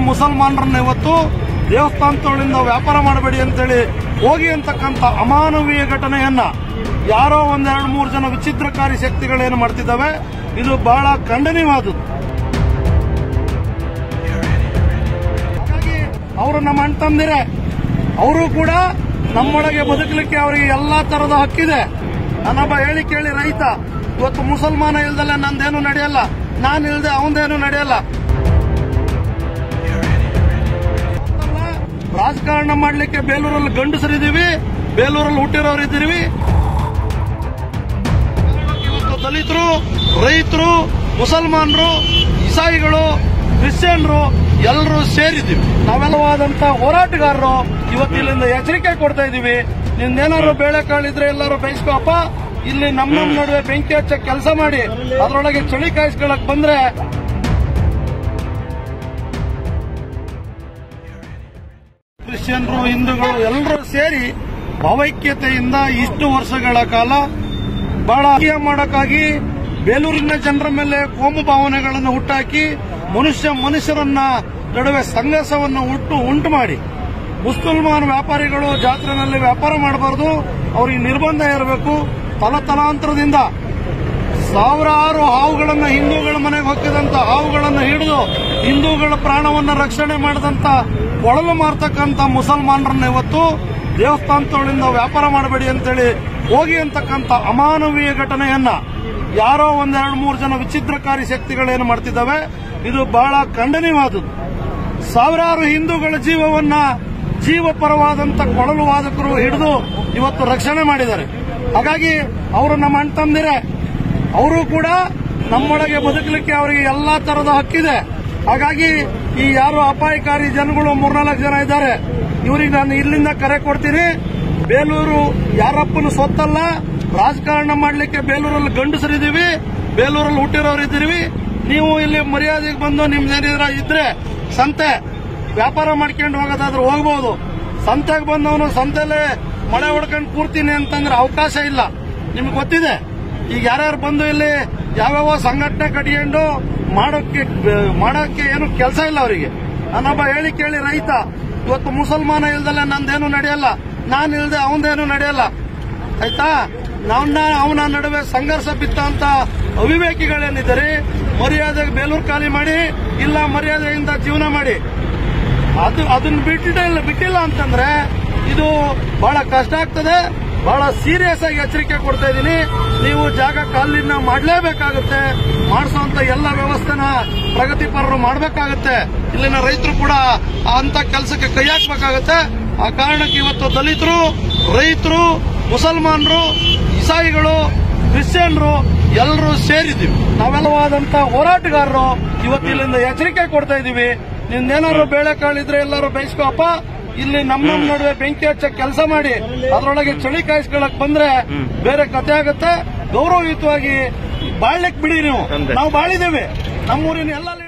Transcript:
ಮುಸಲ್ಮಾನರನ್ನ ಇವತ್ತು ದೇವಸ್ಥಾನಗಳಿಂದ ವ್ಯಾಪಾರ ಮಾಡಬೇಡಿ ಅಂತೇಳಿ ಹೋಗಿ ಅಂತಕ್ಕಂಥ ಅಮಾನವೀಯ ಘಟನೆಯನ್ನ ಯಾರೋ ಒಂದೆರಡು ಮೂರು ಜನ ವಿಚಿತ್ರಕಾರಿ ಶಕ್ತಿಗಳೇನು ಮಾಡ್ತಿದ್ದಾವೆ ಇದು ಬಹಳ ಖಂಡನೀಯವಾದದ್ದು ಹಾಗಾಗಿ ಅವರು ನಮ್ಮ ಅಣ್ಣ ತಮ್ಮದಿರೆ ಅವರು ಕೂಡ ನಮ್ಮೊಳಗೆ ಬದುಕಲಿಕ್ಕೆ ಅವರಿಗೆ ಎಲ್ಲಾ ತರದ ಹಕ್ಕಿದೆ ನಾನೊಬ್ಬ ಹೇಳಿ ಕೇಳಿ ರೈತ ಇವತ್ತು ಮುಸಲ್ಮಾನ ಇಲ್ದಲೆ ನಂದೇನು ನಡೆಯಲ್ಲ ನಾನು ಇಲ್ದೆ ಅವಂದೇನು ನಡೆಯಲ್ಲ ರಾಜಕಾರಣ ಮಾಡ್ಲಿಕ್ಕೆ ಬೇಲೂರಲ್ಲಿ ಗಂಡಸರಿದ್ದೀವಿ ಬೇಲೂರಲ್ಲಿ ಹುಟ್ಟಿರೋರು ಇದ್ದೀವಿ ಇವತ್ತು ದಲಿತರು ರೈತರು ಮುಸಲ್ಮಾನರು ಇಸಾಯಿಗಳು ಕ್ರಿಶ್ಚಿಯನ್ರು ಎಲ್ಲರೂ ಸೇರಿದ್ದೀವಿ ನಾವೆಲ್ಲವಾದಂತ ಹೋರಾಟಗಾರರು ಇವತ್ತು ಇಲ್ಲಿಂದ ಎಚ್ಚರಿಕೆ ಕೊಡ್ತಾ ಇದೀವಿ ನಿಂದೇನಾದ್ರು ಬೇಳೆಕಾಳಿದ್ರೆ ಎಲ್ಲರೂ ಬೇಯಿಸ್ಕೋಪ್ಪ ಇಲ್ಲಿ ನಮ್ ನಮ್ ನಡುವೆ ಬೆಂಕಿ ಹಚ್ಚ ಕೆಲಸ ಮಾಡಿ ಅದರೊಳಗೆ ಚಳಿ ಕಾಯಿಸ್ಕೊಳಕ್ ಬಂದ್ರೆ ಕ್ರಿಶ್ಚಿಯನ್ರು ಹಿಂದೂಗಳು ಎಲ್ಲರೂ ಸೇರಿ ಭಾವೈಕ್ಯತೆಯಿಂದ ಇಷ್ಟು ವರ್ಷಗಳ ಕಾಲ ಬಹಳ ಅತಿಯ ಮಾಡಕ್ಕಾಗಿ ಬೇಲೂರಿನ ಜನರ ಮೇಲೆ ಕೋಮು ಭಾವನೆಗಳನ್ನು ಹುಟ್ಟಾಕಿ ಮನುಷ್ಯ ಮನುಷ್ಯರನ್ನ ನಡುವೆ ಸಂಘರ್ಷವನ್ನು ಹುಟ್ಟು ಉಂಟು ಮಾಡಿ ಮುಸಲ್ಮಾನ್ ವ್ಯಾಪಾರಿಗಳು ಜಾತ್ರೆನಲ್ಲಿ ವ್ಯಾಪಾರ ಮಾಡಬಾರದು ಅವರಿಗೆ ನಿರ್ಬಂಧ ಇರಬೇಕು ತಲತಲಾಂತರದಿಂದ ಸಾವಿರಾರು ಹಾವುಗಳನ್ನ ಹಿಂದೂಗಳ ಮನೆಗೆ ಹೊಕ್ಕಿದಂತ ಹಾವುಗಳನ್ನು ಹಿಡಿದು ಹಿಂದೂಗಳ ಪ್ರಾಣವನ್ನ ರಕ್ಷಣೆ ಮಾಡಿದಂತ ಕೊಳಲು ಮಾರ್ತಕ್ಕಂತ ಮುಸಲ್ಮಾನರನ್ನ ಇವತ್ತು ದೇವಸ್ಥಾನಗಳಿಂದ ವ್ಯಾಪಾರ ಮಾಡಬೇಡಿ ಅಂತೇಳಿ ಹೋಗಿ ಅಂತಕ್ಕಂಥ ಅಮಾನವೀಯ ಘಟನೆಯನ್ನ ಯಾರೋ ಒಂದೆರಡು ಮೂರು ಜನ ವಿಚಿತ್ರಕಾರಿ ಶಕ್ತಿಗಳೇನು ಮಾಡ್ತಿದ್ದಾವೆ ಇದು ಬಹಳ ಖಂಡನೀಯವಾದದ್ದು ಸಾವಿರಾರು ಹಿಂದೂಗಳ ಜೀವವನ್ನ ಜೀವಪರವಾದಂತ ಕೊಳಲು ವಾದಕರು ಹಿಡಿದು ಇವತ್ತು ರಕ್ಷಣೆ ಮಾಡಿದ್ದಾರೆ ಹಾಗಾಗಿ ಅವರು ನಮ್ಮ ಅಣ್ಣ ತಮ್ಮದಿರೆ ಅವರು ಕೂಡ ನಮ್ಮೊಳಗೆ ಬದುಕಲಿಕ್ಕೆ ಅವರಿಗೆ ಎಲ್ಲಾ ತರದ ಹಕ್ಕಿದೆ ಹಾಗಾಗಿ ಈ ಯಾರು ಅಪಾಯಕಾರಿ ಜನಗಳು ಮೂರ್ನಾಲ್ಕು ಜನ ಇದ್ದಾರೆ ಇವರಿಗೆ ನಾನು ಇಲ್ಲಿಂದ ಕರೆ ಕೊಡ್ತೀನಿ ಬೇಲೂರು ಯಾರಪ್ಪನ ಸೊತ್ತಲ್ಲ ರಾಜಕಾರಣ ಮಾಡ್ಲಿಕ್ಕೆ ಬೇಲೂರಲ್ಲಿ ಗಂಡಸರಿದ್ದೀವಿ ಬೇಲೂರಲ್ಲಿ ಹುಟ್ಟಿರೋರು ಇದ್ದೀವಿ ನೀವು ಇಲ್ಲಿ ಮರ್ಯಾದೆಗೆ ಬಂದು ನಿಮ್ದೇನಿದ್ರ ಇದ್ರೆ ಸಂತೆ ವ್ಯಾಪಾರ ಮಾಡ್ಕೊಂಡು ಹೋಗೋದಾದ್ರೆ ಹೋಗ್ಬೋದು ಸಂತೆಗೆ ಬಂದವನು ಸಂತೆಲೆ ಮಳೆ ಹೊಡ್ಕೊಂಡು ಕೂರ್ತೀನಿ ಅಂತಂದ್ರೆ ಅವಕಾಶ ಇಲ್ಲ ನಿಮ್ಗೆ ಗೊತ್ತಿದೆ ಈಗ ಯಾರ್ಯಾರು ಬಂದು ಇಲ್ಲಿ ಯಾವ್ಯಾವ ಸಂಘಟನೆ ಕಟ್ಕೊಂಡು ಮಾಡೋಕ್ಕೆ ಮಾಡೋಕ್ಕೆ ಏನು ಕೆಲಸ ಇಲ್ಲ ಅವರಿಗೆ ನಾನೊಬ್ಬ ಹೇಳಿ ಕೇಳಿ ರೈತ ಇವತ್ತು ಮುಸಲ್ಮಾನ ಇಲ್ದಲೆ ನಂದೇನು ನಡೆಯಲ್ಲ ನಾನು ಇಲ್ದೆ ಅವಂದೇನು ನಡೆಯಲ್ಲ ಆಯ್ತಾ ನನ್ನ ಅವನ ನಡುವೆ ಸಂಘರ್ಷ ಬಿತ್ತ ಅಂತ ಅವಿವೇಕಿಗಳೇನಿದ್ದಾರೆ ಮರ್ಯಾದೆಗೆ ಬೇಲೂರು ಖಾಲಿ ಮಾಡಿ ಇಲ್ಲ ಮರ್ಯಾದೆಯಿಂದ ಜೀವನ ಮಾಡಿ ಅದು ಅದನ್ನ ಬಿಟ್ಟಿಲ್ಲ ಬಿಟ್ಟಿಲ್ಲ ಅಂತಂದ್ರೆ ಇದು ಬಹಳ ಕಷ್ಟ ಆಗ್ತದೆ ಬಹಳ ಸೀರಿಯಸ್ ಆಗಿ ಎಚ್ಚರಿಕೆ ಕೊಡ್ತಾ ಇದ್ದೀನಿ ನೀವು ಜಾಗ ಖಾಲಿನ ಮಾಡಲೇಬೇಕಾಗುತ್ತೆ ಮಾಡಿಸುವಂತ ಎಲ್ಲ ವ್ಯವಸ್ಥೆನ ಪ್ರಗತಿಪರರು ಮಾಡಬೇಕಾಗುತ್ತೆ ಇಲ್ಲಿನ ರೈತರು ಕೂಡ ಅಂತ ಕೆಲಸಕ್ಕೆ ಕೈ ಹಾಕ್ಬೇಕಾಗತ್ತೆ ಆ ಕಾರಣಕ್ಕೆ ಇವತ್ತು ದಲಿತರು ರೈತರು ಮುಸಲ್ಮಾನರು ಇಸಾಯಿಗಳು ಕ್ರಿಶ್ಚಿಯನ್ರು ಎಲ್ಲರೂ ಸೇರಿದ್ದೀವಿ ನಾವೆಲ್ಲವಾದಂತ ಹೋರಾಟಗಾರರು ಇವತ್ತು ಇಲ್ಲಿಂದ ಎಚ್ಚರಿಕೆ ಕೊಡ್ತಾ ಇದೀವಿ ನಿಂದೇನಾದ್ರು ಬೇಳೆಕಾಳಿದ್ರೆ ಎಲ್ಲರೂ ಬೇಯಿಸ್ಕೋಪ್ಪ ಇಲ್ಲಿ ನಮ್ ನಮ್ ನಡುವೆ ಬೆಂಕಿ ಹಚ್ಚ ಕೆಲಸ ಮಾಡಿ ಅದರೊಳಗೆ ಚಳಿ ಕಾಯಿಸ್ಕೊಳಕ್ ಬಂದ್ರೆ ಬೇರೆ ಕತೆ ಆಗತ್ತೆ ಗೌರವಯುತವಾಗಿ ಬಾಳ್ಲಿಕ್ ಬಿಡಿ ನೀವು ನಾವು ಬಾಳಿದ್ದೇವೆ ನಮ್ಮೂರಿನ ಎಲ್ಲ